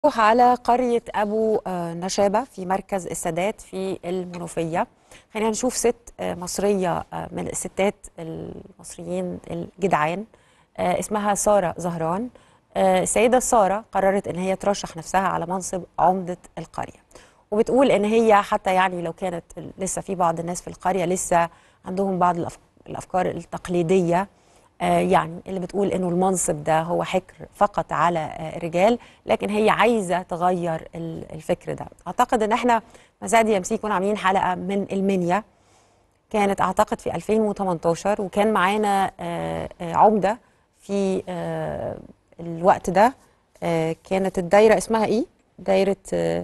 نروح على قرية أبو آه، نشابة في مركز السادات في المنوفية خلينا نشوف ست آه، مصرية آه، من الستات المصريين الجدعان آه، اسمها سارة زهران آه، السيدة سارة قررت إن هي ترشح نفسها على منصب عمدة القرية وبتقول إن هي حتى يعني لو كانت لسه في بعض الناس في القرية لسه عندهم بعض الأف- الأفكار التقليدية آه، يعني اللي بتقول انه المنصب ده هو حكر فقط على آه، الرجال لكن هي عايزه تغير ال- الفكر ده اعتقد ان احنا مساعد ام سي كنا عاملين حلقه من المنيا كانت اعتقد في 2018 وكان معانا آه، آه، عمده في آه، الوقت ده آه، كانت الدايره اسمها ايه دايره آه،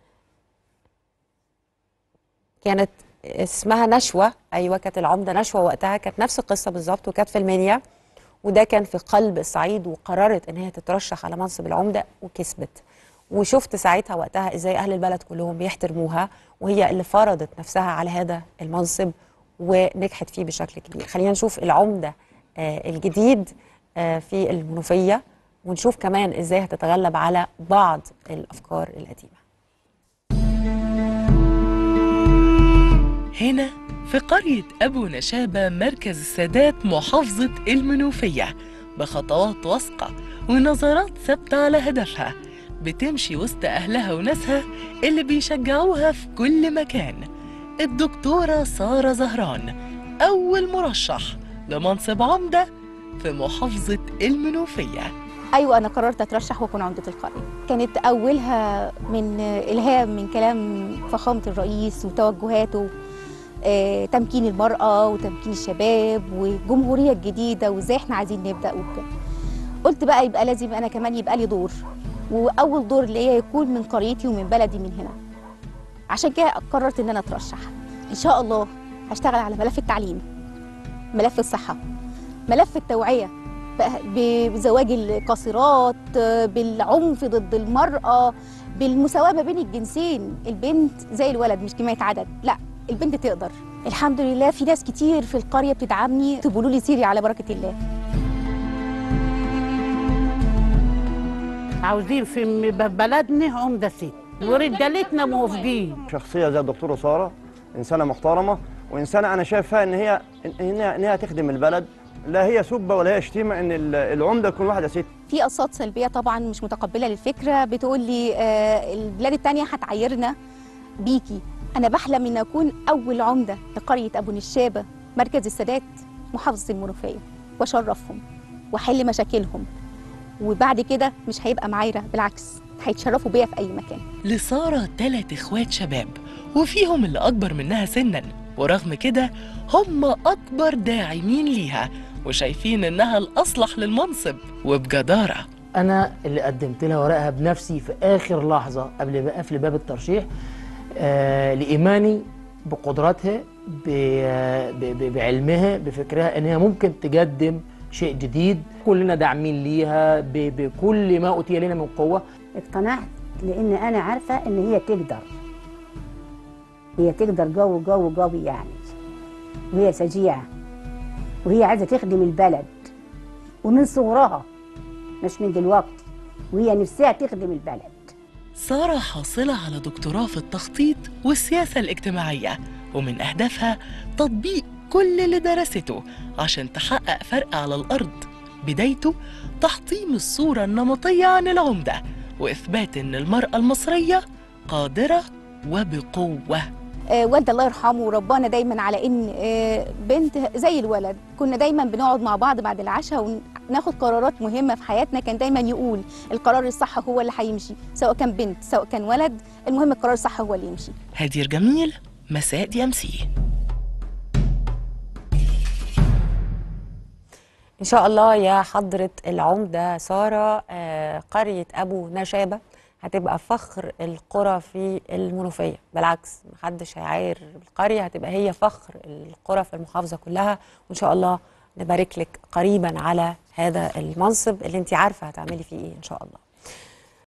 كانت اسمها نشوة أيوة كانت العمدة نشوة وقتها كانت نفس القصة بالظبط وكانت في المنيا وده كان في قلب الصعيد وقررت إن هي تترشح على منصب العمدة وكسبت وشفت ساعتها وقتها إزاي أهل البلد كلهم بيحترموها وهي اللي فرضت نفسها على هذا المنصب ونجحت فيه بشكل كبير خلينا نشوف العمدة آه، الجديد آه، في المنوفية ونشوف كمان إزاي هتتغلب على بعض الأفكار القديمة هنا في قرية أبو نشابة مركز السادات محافظة المنوفية بخطوات واثقة ونظرات ثابتة على هدفها بتمشي وسط أهلها وناسها اللي بيشجعوها في كل مكان الدكتورة سارة زهران أول مرشح لمنصب عمدة في محافظة المنوفية ايوه انا قررت اترشح واكون عمده القريه كانت اولها من الهام من كلام فخامه الرئيس وتوجهاته آه، تمكين المراه وتمكين الشباب والجمهوريه الجديده وازاي احنا عايزين نبدا وكده قلت بقى يبقى لازم انا كمان يبقى لي دور واول دور ليا يكون من قريتي ومن بلدي من هنا عشان كده قررت ان انا اترشح ان شاء الله هشتغل على ملف التعليم ملف الصحه ملف التوعيه ب- بزواج القاصرات بالعنف ضد المرأة بالمساواة ما بين الجنسين البنت زي الولد مش كمية عدد لا البنت تقدر الحمد لله في ناس كتير في القرية بتدعمني تقولوا لي سيري على بركة الله عاوزين في م- بلدنا عمدة ست ورجالتنا موافقين شخصيه زي الدكتوره ساره انسانه محترمه وانسانه انا شايفها ان هي ان هي, إن هي تخدم البلد لا هي سبه ولا هي شتيمه ان ال- العمده تكون واحده ست في اصوات سلبيه طبعا مش متقبله للفكره بتقول لي آه البلاد التانية هتعيرنا بيكي انا بحلم ان اكون اول عمده لقريه ابو نشابه مركز السادات محافظه المنوفيه واشرفهم واحل مشاكلهم وبعد كده مش هيبقى معايره بالعكس هيتشرفوا بيا في اي مكان لسارة تلات إخوات شباب وفيهم اللي أكبر منها سنا ورغم كده هم أكبر داعمين ليها وشايفين إنها الأصلح للمنصب وبجدارة انا اللي قدمت لها ورقها بنفسي في اخر لحظه قبل ما اقفل باب الترشيح آه لايماني بقدراتها ب- ب- ب- بعلمها بفكرها ان هي ممكن تقدم شيء جديد كلنا داعمين ليها ب- بكل ما اوتي لنا من قوه اقتنعت لان انا عارفه ان هي تقدر هي تقدر جو جو قوي يعني وهي شجيعه وهي عايزه تخدم البلد ومن صغرها مش من دلوقتي وهي نفسها تخدم البلد سارة حاصلة على دكتوراه في التخطيط والسياسة الاجتماعية ومن أهدافها تطبيق كل اللي درسته عشان تحقق فرق على الأرض بدايته تحطيم الصورة النمطية عن العمدة وإثبات إن المرأة المصرية قادرة وبقوة آه، والدي الله يرحمه وربانا دايما على ان آه، بنت زي الولد كنا دايما بنقعد مع بعض بعد العشاء وناخد قرارات مهمه في حياتنا كان دايما يقول القرار الصح هو اللي هيمشي سواء كان بنت سواء كان ولد المهم القرار الصح هو اللي يمشي هدير جميل مساء دي أم سي إن شاء الله يا حضرة العمدة سارة آه، قرية أبو نشابة هتبقى فخر القرى في المنوفية بالعكس محدش هيعاير القرية هتبقى هي فخر القرى في المحافظة كلها وإن شاء الله نبارك لك قريبا على هذا المنصب اللي انت عارفة هتعملي فيه ايه إن شاء الله